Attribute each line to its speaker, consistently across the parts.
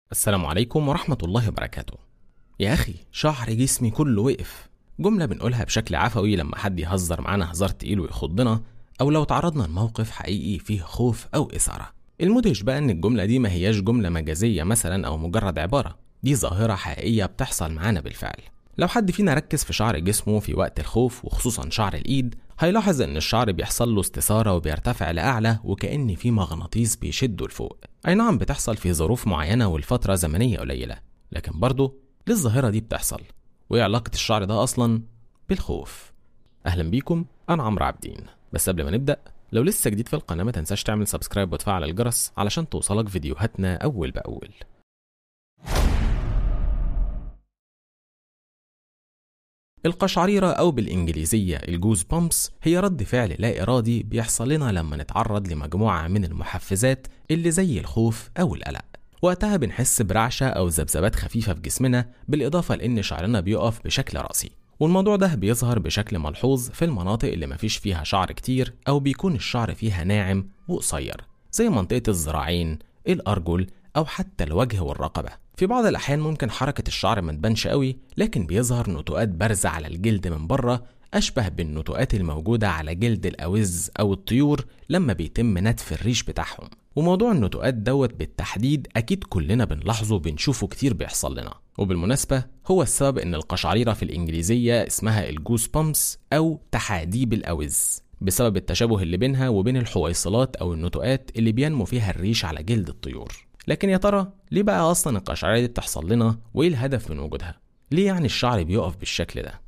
Speaker 1: السلام عليكم ورحمة الله وبركاته يا أخي شعر جسمي كله وقف جملة بنقولها بشكل عفوي لما حد يهزر معانا هزار تقيل ويخضنا أو لو تعرضنا لموقف حقيقي فيه خوف أو إثارة المدهش بقى إن الجملة دي ما هياش جملة مجازية مثلا أو مجرد عبارة دي ظاهرة حقيقية بتحصل معانا بالفعل لو حد فينا ركز في شعر جسمه في وقت الخوف وخصوصا شعر الإيد هيلاحظ إن الشعر بيحصل له استثارة وبيرتفع لأعلى وكأن في مغناطيس بيشده لفوق أي نعم بتحصل في ظروف معينة والفترة زمنية قليلة لكن برضه ليه الظاهرة دي بتحصل وإيه علاقة الشعر ده أصلا بالخوف أهلا بيكم أنا عمرو عابدين بس قبل ما نبدأ لو لسه جديد في القناة ما تنساش تعمل سبسكرايب وتفعل الجرس علشان توصلك فيديوهاتنا أول بأول القشعريرة أو بالإنجليزية الجوز بامبس هي رد فعل لا إرادي بيحصل لنا لما نتعرض لمجموعة من المحفزات اللي زي الخوف أو القلق وقتها بنحس برعشة أو ذبذبات خفيفة في جسمنا بالإضافة لأن شعرنا بيقف بشكل رأسي والموضوع ده بيظهر بشكل ملحوظ في المناطق اللي مفيش فيها شعر كتير أو بيكون الشعر فيها ناعم وقصير زي منطقة الذراعين الأرجل أو حتى الوجه والرقبة في بعض الأحيان ممكن حركة الشعر ما تبانش قوي لكن بيظهر نتوءات بارزة على الجلد من بره أشبه بالنتوءات الموجودة على جلد الأوز أو الطيور لما بيتم نتف الريش بتاعهم وموضوع النتوءات دوت بالتحديد أكيد كلنا بنلاحظه وبنشوفه كتير بيحصل لنا وبالمناسبة هو السبب إن القشعريرة في الإنجليزية اسمها الجوس بامبس أو تحاديب الأوز بسبب التشابه اللي بينها وبين الحويصلات أو النتوءات اللي بينمو فيها الريش على جلد الطيور لكن يا ترى ليه بقى اصلا القشعريره دي بتحصل لنا وايه الهدف من وجودها ليه يعني الشعر بيقف بالشكل ده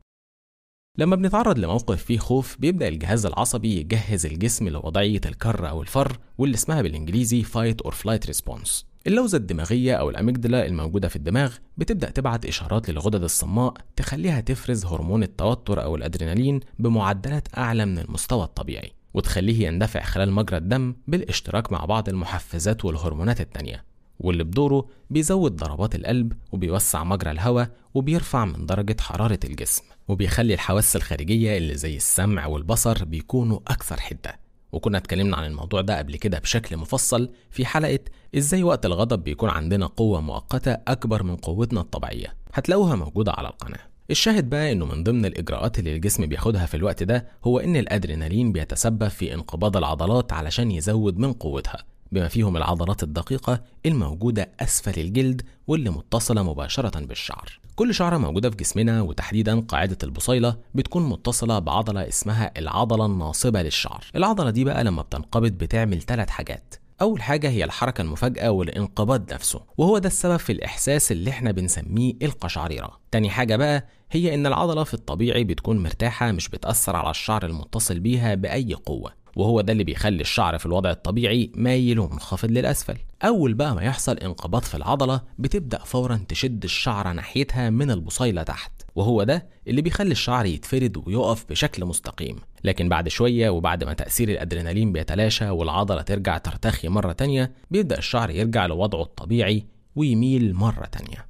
Speaker 1: لما بنتعرض لموقف فيه خوف بيبدا الجهاز العصبي يجهز الجسم لوضعيه الكر او الفر واللي اسمها بالانجليزي فايت اور فلايت ريسبونس اللوزة الدماغية أو الأميجدلا الموجودة في الدماغ بتبدأ تبعت إشارات للغدد الصماء تخليها تفرز هرمون التوتر أو الأدرينالين بمعدلات أعلى من المستوى الطبيعي وتخليه يندفع خلال مجرى الدم بالاشتراك مع بعض المحفزات والهرمونات التانية واللي بدوره بيزود ضربات القلب وبيوسع مجرى الهواء وبيرفع من درجة حرارة الجسم وبيخلي الحواس الخارجية اللي زي السمع والبصر بيكونوا أكثر حدة وكنا اتكلمنا عن الموضوع ده قبل كده بشكل مفصل في حلقة ازاي وقت الغضب بيكون عندنا قوة مؤقتة أكبر من قوتنا الطبيعية هتلاقوها موجودة على القناة الشاهد بقى انه من ضمن الاجراءات اللي الجسم بياخدها في الوقت ده هو ان الادرينالين بيتسبب في انقباض العضلات علشان يزود من قوتها بما فيهم العضلات الدقيقة الموجودة أسفل الجلد واللي متصلة مباشرة بالشعر كل شعرة موجودة في جسمنا وتحديدا قاعدة البصيلة بتكون متصلة بعضلة اسمها العضلة الناصبة للشعر العضلة دي بقى لما بتنقبض بتعمل ثلاث حاجات أول حاجة هي الحركة المفاجئة والانقباض نفسه وهو ده السبب في الإحساس اللي احنا بنسميه القشعريرة تاني حاجة بقى هي إن العضلة في الطبيعي بتكون مرتاحة مش بتأثر على الشعر المتصل بيها بأي قوة وهو ده اللي بيخلي الشعر في الوضع الطبيعي مايل ومنخفض للأسفل أول بقى ما يحصل انقباض في العضلة بتبدأ فورا تشد الشعر ناحيتها من البصيلة تحت وهو ده اللي بيخلي الشعر يتفرد ويقف بشكل مستقيم لكن بعد شوية وبعد ما تأثير الأدرينالين بيتلاشى والعضلة ترجع ترتخي مرة تانية بيبدأ الشعر يرجع لوضعه الطبيعي ويميل مرة تانية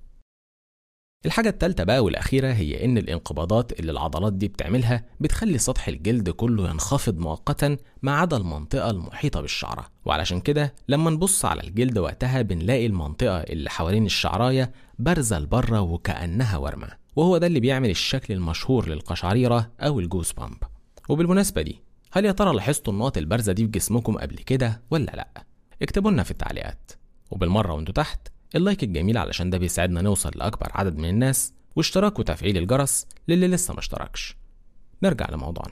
Speaker 1: الحاجة التالتة بقى والأخيرة هي إن الانقباضات اللي العضلات دي بتعملها بتخلي سطح الجلد كله ينخفض مؤقتا ما عدا المنطقة المحيطة بالشعرة وعلشان كده لما نبص على الجلد وقتها بنلاقي المنطقة اللي حوالين الشعراية بارزة لبره وكأنها ورمة وهو ده اللي بيعمل الشكل المشهور للقشعريرة أو الجوز بامب وبالمناسبة دي هل يا ترى لاحظتوا النقط البارزة دي في جسمكم قبل كده ولا لأ؟ اكتبوا لنا في التعليقات وبالمرة وانتوا تحت اللايك الجميل علشان ده بيساعدنا نوصل لأكبر عدد من الناس واشتراك وتفعيل الجرس للي لسه ما اشتركش نرجع لموضوعنا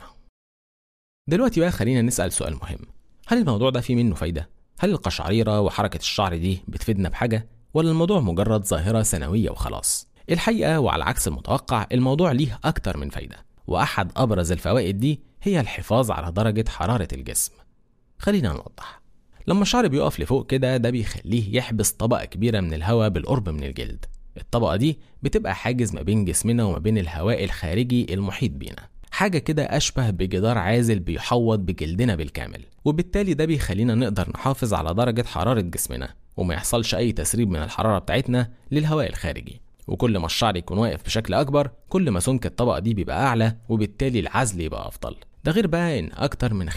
Speaker 1: دلوقتي بقى خلينا نسأل سؤال مهم هل الموضوع ده فيه منه فايدة؟ هل القشعريرة وحركة الشعر دي بتفيدنا بحاجة؟ ولا الموضوع مجرد ظاهرة سنوية وخلاص؟ الحقيقة وعلى عكس المتوقع الموضوع ليه أكتر من فايدة وأحد أبرز الفوائد دي هي الحفاظ على درجة حرارة الجسم خلينا نوضح لما الشعر بيقف لفوق كده ده بيخليه يحبس طبقة كبيرة من الهواء بالقرب من الجلد الطبقة دي بتبقى حاجز ما بين جسمنا وما بين الهواء الخارجي المحيط بينا حاجة كده أشبه بجدار عازل بيحوط بجلدنا بالكامل وبالتالي ده بيخلينا نقدر نحافظ على درجة حرارة جسمنا وما يحصلش أي تسريب من الحرارة بتاعتنا للهواء الخارجي وكل ما الشعر يكون واقف بشكل أكبر كل ما سمك الطبقة دي بيبقى أعلى وبالتالي العزل يبقى أفضل ده غير بقى إن أكتر من 85%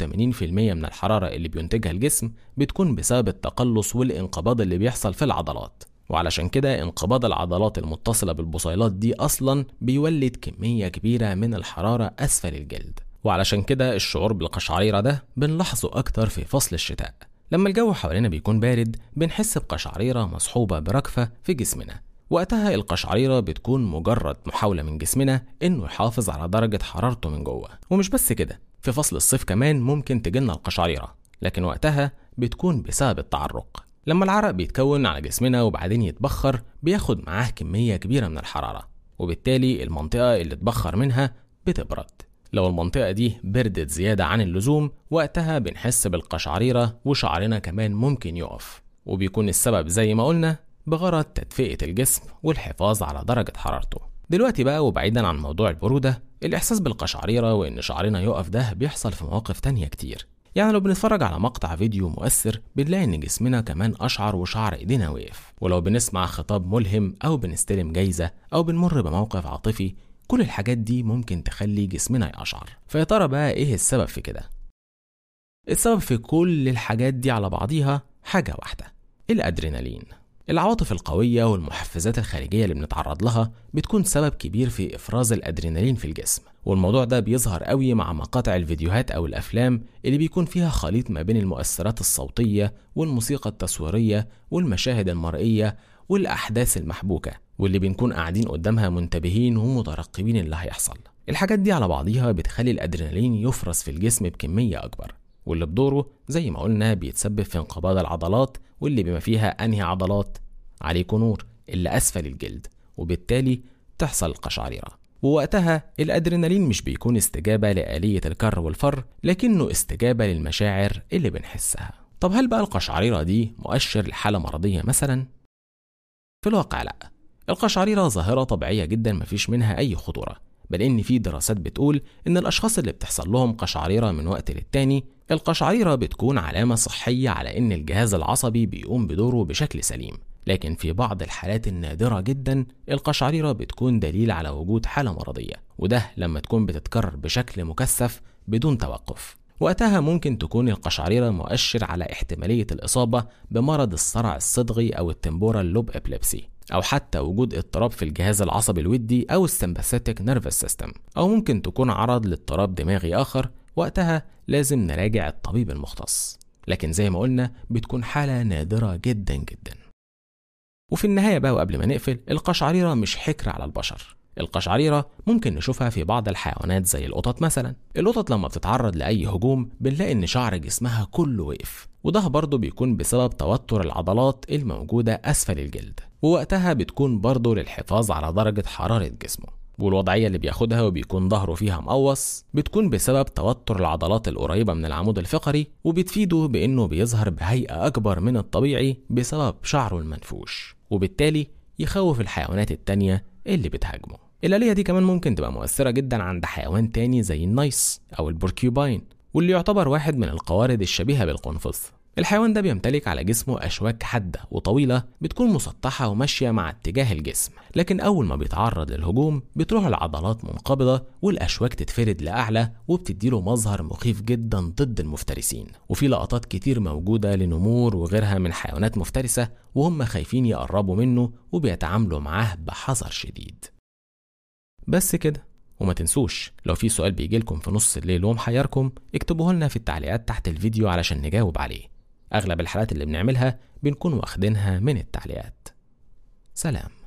Speaker 1: من الحرارة اللي بينتجها الجسم بتكون بسبب التقلص والانقباض اللي بيحصل في العضلات وعلشان كده انقباض العضلات المتصلة بالبصيلات دي أصلا بيولد كمية كبيرة من الحرارة أسفل الجلد وعلشان كده الشعور بالقشعريرة ده بنلاحظه أكتر في فصل الشتاء لما الجو حوالينا بيكون بارد بنحس بقشعريرة مصحوبة بركفة في جسمنا وقتها القشعريرة بتكون مجرد محاولة من جسمنا إنه يحافظ على درجة حرارته من جوه ومش بس كده في فصل الصيف كمان ممكن تجيلنا القشعريرة لكن وقتها بتكون بسبب التعرق لما العرق بيتكون على جسمنا وبعدين يتبخر بياخد معاه كمية كبيرة من الحرارة وبالتالي المنطقة اللي اتبخر منها بتبرد لو المنطقة دي بردت زيادة عن اللزوم وقتها بنحس بالقشعريرة وشعرنا كمان ممكن يقف وبيكون السبب زي ما قلنا بغرض تدفئة الجسم والحفاظ على درجة حرارته دلوقتي بقى وبعيدا عن موضوع البرودة الإحساس بالقشعريرة وإن شعرنا يقف ده بيحصل في مواقف تانية كتير يعني لو بنتفرج على مقطع فيديو مؤثر بنلاقي إن جسمنا كمان أشعر وشعر إيدينا وقف ولو بنسمع خطاب ملهم أو بنستلم جايزة أو بنمر بموقف عاطفي كل الحاجات دي ممكن تخلي جسمنا يقشعر فيا ترى بقى إيه السبب في كده؟ السبب في كل الحاجات دي على بعضيها حاجة واحدة الأدرينالين العواطف القوية والمحفزات الخارجية اللي بنتعرض لها بتكون سبب كبير في إفراز الأدرينالين في الجسم والموضوع ده بيظهر قوي مع مقاطع الفيديوهات أو الأفلام اللي بيكون فيها خليط ما بين المؤثرات الصوتية والموسيقى التصويرية والمشاهد المرئية والأحداث المحبوكة واللي بنكون قاعدين قدامها منتبهين ومترقبين اللي هيحصل الحاجات دي على بعضيها بتخلي الأدرينالين يفرز في الجسم بكمية أكبر واللي بدوره زي ما قلنا بيتسبب في انقباض العضلات واللي بما فيها أنهي عضلات عليكم نور اللي أسفل الجلد وبالتالي تحصل القشعريرة ووقتها الأدرينالين مش بيكون استجابة لآلية الكر والفر لكنه استجابة للمشاعر اللي بنحسها طب هل بقى القشعريرة دي مؤشر لحالة مرضية مثلا؟ في الواقع لأ القشعريرة ظاهرة طبيعية جدا مفيش منها أي خطورة بل إن في دراسات بتقول إن الأشخاص اللي بتحصل لهم قشعريرة من وقت للتاني القشعريرة بتكون علامة صحية على إن الجهاز العصبي بيقوم بدوره بشكل سليم لكن في بعض الحالات النادرة جدا القشعريرة بتكون دليل على وجود حالة مرضية وده لما تكون بتتكرر بشكل مكثف بدون توقف وقتها ممكن تكون القشعريرة مؤشر على احتمالية الإصابة بمرض الصرع الصدغي أو التمبورال لوب إبليبسي أو حتى وجود اضطراب في الجهاز العصبي الودي أو السمباثيتك نيرفس سيستم أو ممكن تكون عرض لاضطراب دماغي آخر وقتها لازم نراجع الطبيب المختص لكن زي ما قلنا بتكون حالة نادرة جدا جدا وفي النهاية بقى وقبل ما نقفل القشعريرة مش حكر على البشر القشعريرة ممكن نشوفها في بعض الحيوانات زي القطط مثلا القطط لما بتتعرض لأي هجوم بنلاقي إن شعر جسمها كله وقف وده برضه بيكون بسبب توتر العضلات الموجودة أسفل الجلد ووقتها بتكون برضه للحفاظ على درجة حرارة جسمه والوضعية اللي بياخدها وبيكون ظهره فيها مقوص بتكون بسبب توتر العضلات القريبة من العمود الفقري وبتفيده بإنه بيظهر بهيئة أكبر من الطبيعي بسبب شعره المنفوش وبالتالي يخوف الحيوانات التانية اللي بتهاجمه الآلية دي كمان ممكن تبقى مؤثرة جدا عند حيوان تاني زي النايس أو البوركيوباين واللي يعتبر واحد من القوارض الشبيهة بالقنفذ الحيوان ده بيمتلك على جسمه أشواك حادة وطويلة بتكون مسطحة وماشية مع اتجاه الجسم لكن أول ما بيتعرض للهجوم بتروح العضلات منقبضة والأشواك تتفرد لأعلى وبتديله مظهر مخيف جدا ضد المفترسين وفي لقطات كتير موجودة لنمور وغيرها من حيوانات مفترسة وهم خايفين يقربوا منه وبيتعاملوا معاه بحذر شديد بس كده وما تنسوش لو في سؤال بيجيلكم في نص الليل ومحيركم اكتبوه لنا في التعليقات تحت الفيديو علشان نجاوب عليه أغلب الحالات اللي بنعملها بنكون واخدينها من التعليقات سلام